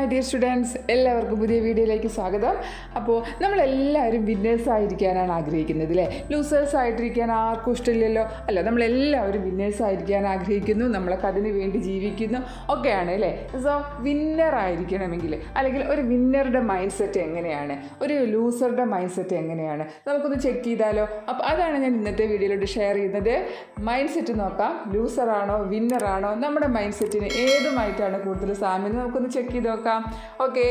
Hi dear students എല്ലാവർക്കും പുതിയ വീഡിയോയിലേക്ക് സ്വാഗതം അപ്പോൾ നമ്മളെല്ലാവരും വിന്നേഴ്സ് ആയിരിക്കാനാണ് ആഗ്രഹിക്കുന്നത് അല്ലേ ലൂസേഴ്സ് ആയിട്ടിരിക്കാൻ ആർക്കും ഇഷ്ടമില്ലല്ലോ അല്ല നമ്മളെല്ലാവരും വിന്നേഴ്സ് ആയിരിക്കാൻ ആഗ്രഹിക്കുന്നു നമ്മളൊക്കെ അതിന് വേണ്ടി ജീവിക്കുന്നു ഒക്കെയാണ് അല്ലേ സോ വിന്നർ ആയിരിക്കണമെങ്കിൽ അല്ലെങ്കിൽ ഒരു വിന്നറുടെ മൈൻഡ് സെറ്റ് എങ്ങനെയാണ് ഒരു ലൂസറുടെ മൈൻഡ് സെറ്റ് എങ്ങനെയാണ് നമുക്കൊന്ന് ചെക്ക് ചെയ്താലോ അപ്പോൾ അതാണ് ഞാൻ ഇന്നത്തെ വീഡിയോയിലോട്ട് ഷെയർ ചെയ്യുന്നത് മൈൻഡ് സെറ്റ് നോക്കാം ലൂസറാണോ വിന്നറാണോ നമ്മുടെ മൈൻഡ് സെറ്റിന് ഏതുമായിട്ടാണ് കൂടുതൽ സാമ്യം നമുക്കൊന്ന് ചെക്ക് ചെയ്ത് നോക്കാം ഓക്കെ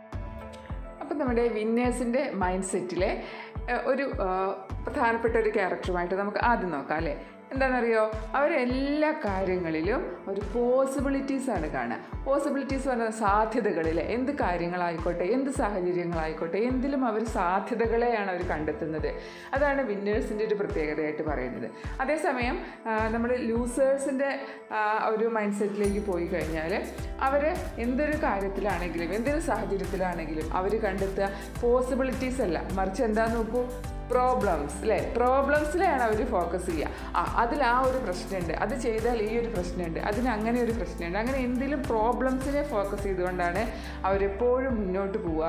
അപ്പം നമ്മുടെ വിന്നേഴ്സിൻ്റെ മൈൻഡ് സെറ്റിലെ ഏഹ്, ഒരു ഏഹ്, പ്രധാനപ്പെട്ട ഒരു ക്യാരക്ടറുമായിട്ട് നമുക്ക് ആദ്യം നോക്കാം അല്ലേ എന്താണെന്നറിയോ അവരെല്ലാ കാര്യങ്ങളിലും ഒരു പോസിബിലിറ്റീസ് ആണ് കാണുക പോസിബിലിറ്റീസ് പറഞ്ഞ സാധ്യതകളിൽ എന്ത് കാര്യങ്ങളായിക്കോട്ടെ എന്ത് സാഹചര്യങ്ങളായിക്കോട്ടെ എന്തിലും അവർ സാധ്യതകളെയാണ് അവർ കണ്ടെത്തുന്നത് അതാണ് വിന്നേഴ്സിൻ്റെ ഒരു പ്രത്യേകതയായിട്ട് പറയുന്നത് അതേസമയം നമ്മൾ ലൂസേഴ്സിൻ്റെ ഒരു മൈൻഡ് സെറ്റിലേക്ക് പോയി കഴിഞ്ഞാൽ അവർ എന്തൊരു കാര്യത്തിലാണെങ്കിലും എന്തൊരു സാഹചര്യത്തിലാണെങ്കിലും അവർ കണ്ടെത്തുക പോസിബിലിറ്റീസ് അല്ല മറിച്ച് എന്താ നോക്കൂ പ്രോബ്ലംസ് അല്ലേ പ്രോബ്ലംസിലാണ് അവർ ഫോക്കസ് ചെയ്യുക ആ അതിൽ ആ ഒരു പ്രശ്നമുണ്ട് അത് ചെയ്താൽ ഈ ഒരു പ്രശ്നമുണ്ട് അതിന് അങ്ങനെ ഒരു പ്രശ്നമുണ്ട് അങ്ങനെ എന്തെങ്കിലും പ്രോബ്ലംസിനെ ഫോക്കസ് ചെയ്തുകൊണ്ടാണ് അവരെപ്പോഴും മുന്നോട്ട് പോവുക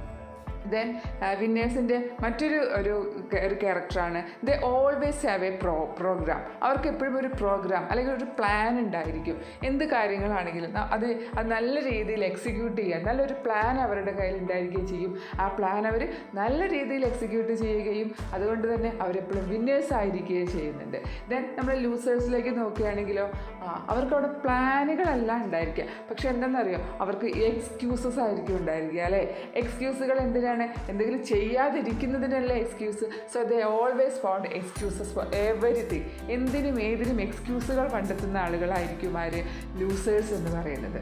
ദെൻ വിന്നേഴ്സിൻ്റെ മറ്റൊരു ഒരു ക- ഒരു ക്യാരക്ടറാണ് the always have a pro program അവർക്ക് എപ്പോഴും ഒരു പ്രോഗ്രാം അല്ലെങ്കിൽ ഒരു പ്ലാൻ ഉണ്ടായിരിക്കും എന്ത് കാര്യങ്ങളാണെങ്കിലും ന- അത് അത് നല്ല രീതിയിൽ എക്സിക്യൂട്ട് ചെയ്യാൻ നല്ലൊരു പ്ലാൻ അവരുടെ കയ്യിൽ ഉണ്ടായിരിക്കുകയും ചെയ്യും ആ പ്ലാൻ അവർ നല്ല രീതിയിൽ എക്സിക്യൂട്ട് ചെയ്യുകയും അതുകൊണ്ട് തന്നെ അവരെപ്പോഴും വിന്നേഴ്സ് ആയിരിക്കുകയും ചെയ്യുന്നുണ്ട് ദെൻ നമ്മൾ ലൂസേഴ്സിലേക്ക് നോക്കുകയാണെങ്കിലോ ആ, അവർക്ക് അവിടെ പ്ലാനുകളല്ല ഉണ്ടായിരിക്കുക പക്ഷെ എന്താണെന്നറിയോ അവർക്ക് എക്സ്ക്യൂസസ് ആയിരിക്കും ഉണ്ടായിരിക്കുക അല്ലേ എക്സ്ക്യൂസുകൾ എന്തിനാണ് എന്തെങ്കിലും ചെയ്യാതിരിക്കുന്നതിനല്ലേ excuse so they always found excuses for everything എന്തിനും ഏതിനും എക്സ്ക്യൂസുകൾ കണ്ടെത്തുന്ന ആളുകളായിരിക്കും ആര് ലൂസേഴ്സ് എന്ന് പറയുന്നത്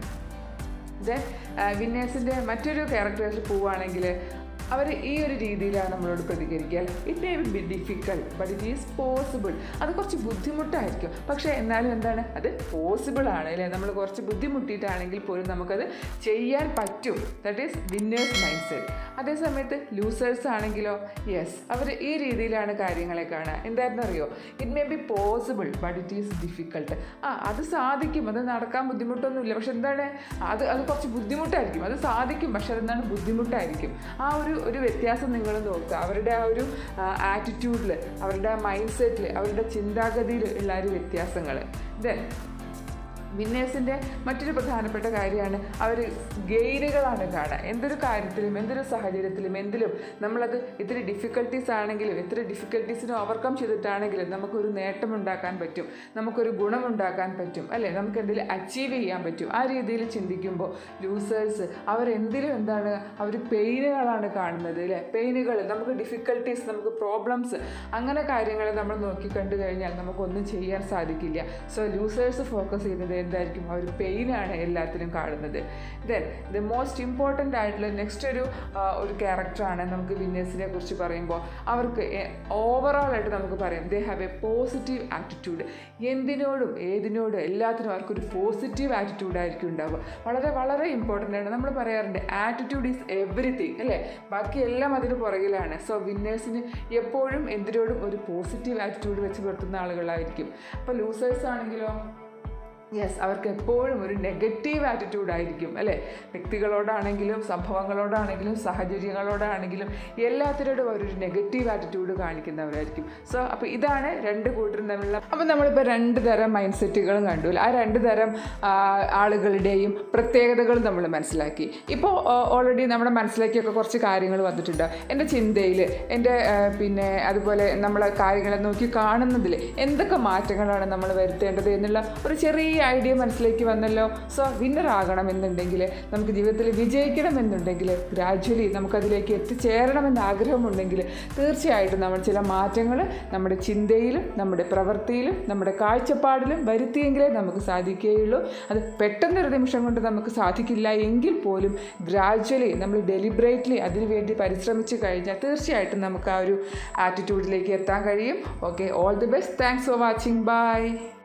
ദെൻ വിന്നേഴ്സിൻ്റെ മറ്റൊരു ക്യാരക്ടേഴ്സ് പോവുകയാണെങ്കിൽ അവർ ഈ ഒരു രീതിയിലാണ് നമ്മളോട് പ്രതികരിക്കുക it may be difficult but it is possible അത് കുറച്ച് ബുദ്ധിമുട്ടായിരിക്കും പക്ഷേ എന്നാലും എന്താണ് അത് പോസിബിൾ ആണ് അല്ലേ നമ്മൾ കുറച്ച് ബുദ്ധിമുട്ടിയിട്ടാണെങ്കിൽ പോലും നമുക്കത് ചെയ്യാൻ പറ്റും that is winners mindset അതേ സമയത്ത് ലൂസേഴ്സ് ആണെങ്കിലോ യെസ് അവർ ഈ രീതിയിലാണ് കാര്യങ്ങളെ കാണുക എന്തായിരുന്നു അറിയോ it may be possible but it is difficult ആ അത് സാധിക്കും അത് നടക്കാൻ ബുദ്ധിമുട്ടൊന്നുമില്ല പക്ഷെ എന്താണ് അത് അത് കുറച്ച് ബുദ്ധിമുട്ടായിരിക്കും അത് സാധിക്കും പക്ഷെ അതെന്താണ് ബുദ്ധിമുട്ടായിരിക്കും ആ ഒരു ഒരു വ്യത്യാസം നിങ്ങൾ നോക്കുക അവരുടെ ആ ഒരു ആറ്റിറ്റ്യൂഡിൽ അവരുടെ ആ മൈൻഡ് സെറ്റിൽ അവരുടെ ചിന്താഗതിയിൽ ഉള്ള ആ ഒരു വ്യത്യാസങ്ങൾ ദെൻ വിന്നേഴ്സിൻ്റെ മറ്റൊരു പ്രധാനപ്പെട്ട കാര്യമാണ് അവർ ഗെയിനുകളാണ് കാണുക എന്തൊരു കാര്യത്തിലും എന്തൊരു സാഹചര്യത്തിലും എന്തിലും നമ്മളത് ഇത്തിരി ഡിഫിക്കൽട്ടീസ് ആണെങ്കിലും എത്ര ഡിഫിക്കൽട്ടീസിനും ഓവർകം ചെയ്തിട്ടാണെങ്കിലും നമുക്കൊരു നേട്ടം ഉണ്ടാക്കാൻ പറ്റും നമുക്കൊരു ഗുണമുണ്ടാക്കാൻ പറ്റും അല്ലേ നമുക്ക് എന്തെങ്കിലും അച്ചീവ് ചെയ്യാൻ പറ്റും ആ രീതിയിൽ ചിന്തിക്കുമ്പോൾ ലൂസേഴ്സ് അവരെന്തിലും എന്താണ് അവർ പെയിനുകളാണ് കാണുന്നത് അല്ലേ പെയിനുകൾ നമുക്ക് ഡിഫിക്കൽട്ടീസ് നമുക്ക് പ്രോബ്ലംസ് അങ്ങനെ കാര്യങ്ങൾ നമ്മൾ നോക്കി കണ്ടു കഴിഞ്ഞാൽ നമുക്കൊന്നും ചെയ്യാൻ സാധിക്കില്ല സോ ലൂസേഴ്സ് ഫോക്കസ് ചെയ്യുന്നത് എന്തായിരിക്കും അവർ പെയിനാണ് എല്ലാത്തിലും കാണുന്നത് ദെൻ ദ മോസ്റ്റ് ഇമ്പോർട്ടൻ്റ് ആയിട്ടുള്ള നെക്സ്റ്റ് ഒരു ആ, ഒരു ക്യാരക്ടറാണ് നമുക്ക് വിന്നേഴ്സിനെ കുറിച്ച് പറയുമ്പോൾ അവർക്ക് ഓവറോൾ ആയിട്ട് നമുക്ക് പറയാം they have a positive attitude എന്തിനോടും ഏതിനോടും എല്ലാത്തിനും അവർക്കൊരു പോസിറ്റീവ് ആറ്റിറ്റ്യൂഡ് ആയിരിക്കും ഉണ്ടാവുക വളരെ വളരെ ഇമ്പോർട്ടൻ്റ് ആണ് നമ്മൾ പറയാറുണ്ട് ആറ്റിറ്റ്യൂഡ് ഈസ് എവറിത്തിങ് അല്ലേ ബാക്കി എല്ലാം അതിന് പുറകിലാണ് സോ വിന്നേഴ്സിന് എപ്പോഴും എന്തിനോടും ഒരു പോസിറ്റീവ് ആറ്റിറ്റ്യൂഡ് വെച്ച് പുലർത്തുന്ന ആളുകളായിരിക്കും അപ്പോൾ ലൂസേഴ്സ് ആണെങ്കിലോ യെസ് അവർക്ക് എപ്പോഴും ഒരു നെഗറ്റീവ് ആറ്റിറ്റ്യൂഡ് ആയിരിക്കും അല്ലേ വ്യക്തികളോടാണെങ്കിലും സംഭവങ്ങളോടാണെങ്കിലും സാഹചര്യങ്ങളോടാണെങ്കിലും എല്ലാത്തിനോടും അവരൊരു നെഗറ്റീവ് ആറ്റിറ്റ്യൂഡ് കാണിക്കുന്നവരായിരിക്കും സോ അപ്പോൾ ഇതാണ് രണ്ട് കൂട്ടരും തമ്മിലുള്ള അപ്പോൾ നമ്മളിപ്പോൾ രണ്ട് തരം മൈൻഡ് സെറ്റുകളും കണ്ടു അല്ലേ? ആ രണ്ട് തരം ആ, ആളുകളുടെയും പ്രത്യേകതകളും നമ്മൾ മനസ്സിലാക്കി ഇപ്പോൾ ഓൾറെഡി നമ്മുടെ മനസ്സിലേക്കൊക്കെ കുറച്ച് കാര്യങ്ങൾ വന്നിട്ടുണ്ട് എൻ്റെ ചിന്തയിൽ എൻ്റെ ആ, പിന്നെ അതുപോലെ നമ്മൾ കാര്യങ്ങളെ നോക്കി കാണുന്നതിൽ എന്തൊക്കെ മാറ്റങ്ങളാണ് നമ്മൾ വരുത്തേണ്ടത് എന്നുള്ള ഒരു ചെറിയ ഐഡിയ മനസ്സിലേക്ക് വന്നല്ലോ സോ വിന്നർ ആകണമെന്നുണ്ടെങ്കിൽ നമുക്ക് ജീവിതത്തിൽ വിജയിക്കണമെന്നുണ്ടെങ്കിൽ ഗ്രാജ്വലി നമുക്കതിലേക്ക് എത്തിച്ചേരണമെന്ന് ആഗ്രഹമുണ്ടെങ്കിൽ തീർച്ചയായിട്ടും നമ്മൾ ചില മാറ്റങ്ങൾ നമ്മുടെ ചിന്തയിലും നമ്മുടെ പ്രവൃത്തിയിലും നമ്മുടെ കാഴ്ചപ്പാടിലും വരുത്തിയെങ്കിലേ നമുക്ക് സാധിക്കുകയുള്ളൂ അത് പെട്ടെന്നൊരു നിമിഷം കൊണ്ട് നമുക്ക് സാധിക്കില്ല എങ്കിൽ പോലും ഗ്രാജ്വലി നമ്മൾ ഡെലിബറേറ്റ്ലി അതിനുവേണ്ടി പരിശ്രമിച്ചു കഴിഞ്ഞാൽ തീർച്ചയായിട്ടും നമുക്ക് ആ ഒരു ആറ്റിറ്റ്യൂഡിലേക്ക് എത്താൻ കഴിയും okay all the best thanks for watching by